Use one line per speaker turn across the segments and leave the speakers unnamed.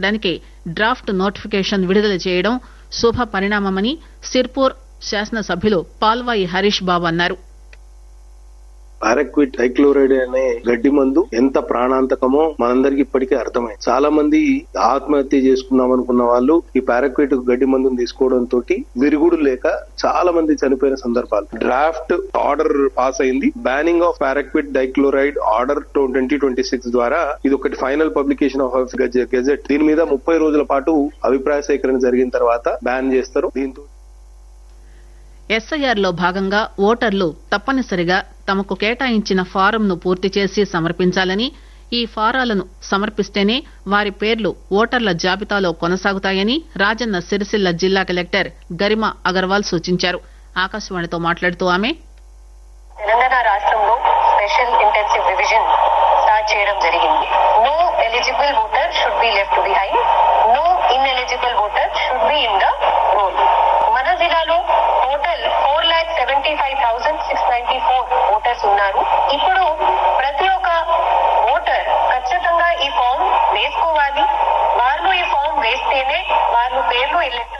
ప్రవేశపెట్టడానికి draft notification విడుదల చేయడం శుభ పరిణామమని సిర్పూర్ శాసనసభ్యులు పాల్వాయి హరీష్ బాబు అన్నారు
పారాక్విట్ డైక్లోరైడ్ అనే గడ్డి మందు ఎంత ప్రాణాంతకమో మనందరికి ఇప్పటికే అర్థమైంది చాలా మంది ఆత్మహత్య చేసుకుందాం అనుకున్న వాళ్ళు ఈ పారాక్విట్ గడ్డి మందుని తీసుకోవడం తోటి విరుగుడు లేక చాలా మంది చనిపోయిన సందర్భాలు డ్రాఫ్ట్ ఆర్డర్ పాస్ అయింది banning of paraquat dichloride order twenty twenty six ద్వారా ఇది ఒకటి ఫైనల్ పబ్లికేషన్ ఆఫ్ గెజెట్ దీని మీద ముప్పై రోజుల పాటు అభిప్రాయ సేకరణ జరిగిన తర్వాత బ్యాన్ చేస్తారు దీంతో
ఎస్ఐఆర్ లో భాగంగా ఓటర్లు తప్పనిసరిగా తమకు కేటాయించిన ఫారంను పూర్తి చేసి సమర్పించాలని ఈ ఫారాలను సమర్పిస్తేనే వారి పేర్లు ఓటర్ల జాబితాలో కొనసాగుతాయని రాజన్న సిరిసిల్ల జిల్లా కలెక్టర్ గరిమా అగర్వాల్ సూచించారు ఆకాశవాణితో మాట్లాడుతూ ఆమె
తెలంగాణ రాష్ట్రంలో స్పెషల్ ఇంటెన్సివ్ రివిజన్ స్టార్ట్ చేయడం జరిగింది no eligible voter should be left behind no in eligible voter should be in the roll మన జిల్లాలో total four lakh seventy five thousand six ninety four voters ఉన్నారు ఇప్పుడు ప్రతి ఒక్క ఓటర్ ఖచ్చితంగా ఈ ఫామ్ వేసుకోవాలి వాళ్ళు ఈ ఫామ్ వేస్తేనే వాళ్ళు పేర్లు ఎలక్టర్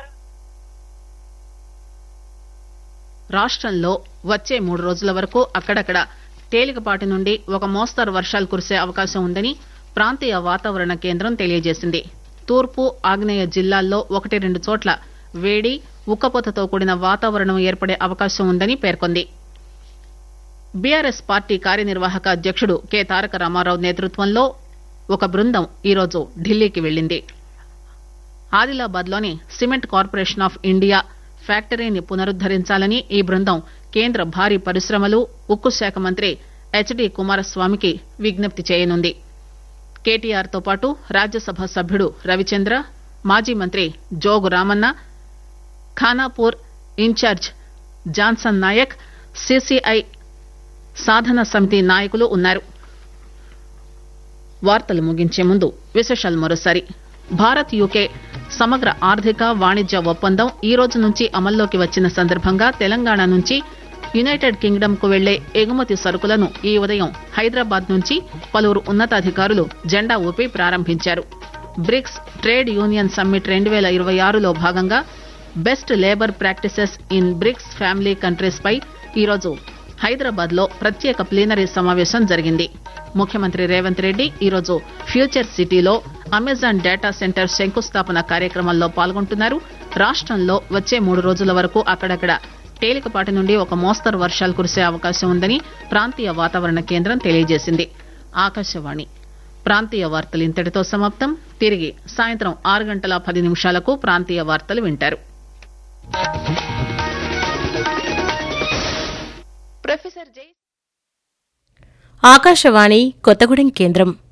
రాష్ట్రంలో వచ్చే మూడు రోజుల వరకు అక్కడక్కడ తేలికపాటి నుండి ఒక మోస్తరు వర్షాలు కురిసే అవకాశం ఉందని ప్రాంతీయ వాతావరణ కేంద్రం తెలియజేసింది తూర్పు ఆగ్నేయ జిల్లాల్లో ఒకటి రెండు చోట్ల వేడి ఉక్కపోతతో కూడిన వాతావరణం ఏర్పడే అవకాశం ఉందని పేర్కొంది బీఆర్ఎస్ పార్టీ కార్యనిర్వాహక అధ్యక్షుడు కె తారక రామారావు నేతృత్వంలో ఒక బృందం ఈరోజు ఢిల్లీకి వెళ్లింది ఆదిలాబాద్ లోని సిమెంట్ కార్పొరేషన్ ఆఫ్ ఇండియా ఫ్యాక్టరీని పునరుద్దరించాలని ఈ బృందం కేంద్ర భారీ పరిశ్రమలు ఉక్కు శాఖ మంత్రి హెచ్డి కుమారస్వామికి విజ్ఞప్తి చేయనుంది కేటీఆర్ తో పాటు రాజ్యసభ సభ్యుడు రవిచంద్ర మాజీ మంత్రి Jogu Ramanna Khanapur in-charge Johnson Nayak CCI సాధన సమితి నాయకులు ఉన్నారు వార్తలు ముగించే ముందు విశేషాలు మరోసారి భారత్ యూకే సమగ్ర ఆర్థిక వాణిజ్య ఒప్పందం ఈ రోజు నుంచి అమల్లోకి వచ్చిన సందర్భంగా తెలంగాణ నుంచి యునైటెడ్ కింగ్డమ్ కు వెళ్లే ఎగుమతి సరుకులను ఈ ఉదయం హైదరాబాద్ నుంచి పలువురు ఉన్నతాధికారులు జెండా ఊపి ప్రారంభించారు బ్రిక్స్ ట్రేడ్ యూనియన్ సమ్మిట్ రెండు వేల ఇరవై ఆరులో భాగంగా best labour practices in BRICS family countries పై ఈరోజు హైదరాబాద్ లో ప్రత్యేక ప్లీనరీ సమావేశం జరిగింది ముఖ్యమంత్రి రేవంత్ రెడ్డి ఈరోజు ఫ్యూచర్ సిటీలో అమెజాన్ డేటా సెంటర్ శంకుస్థాపన కార్యక్రమంలో పాల్గొంటున్నారు రాష్టంలో వచ్చే మూడు రోజుల వరకు అక్కడక్కడ తేలికపాటి నుండి ఒక మోస్తరు వర్షాలు కురిసే అవకాశం ఉందని ప్రాంతీయ వాతావరణ కేంద్రం తెలియజేసింది ఆకాశవాణి ప్రాంతీయ వార్తలు ఇంతటితో సమాప్తం తిరిగి సాయంత్రం ఆరు గంటల పది నిమిషాలకు ప్రాంతీయ వార్తలు వింటారు
ఆకాశవాణి కొత్తగూడెం కేంద్రం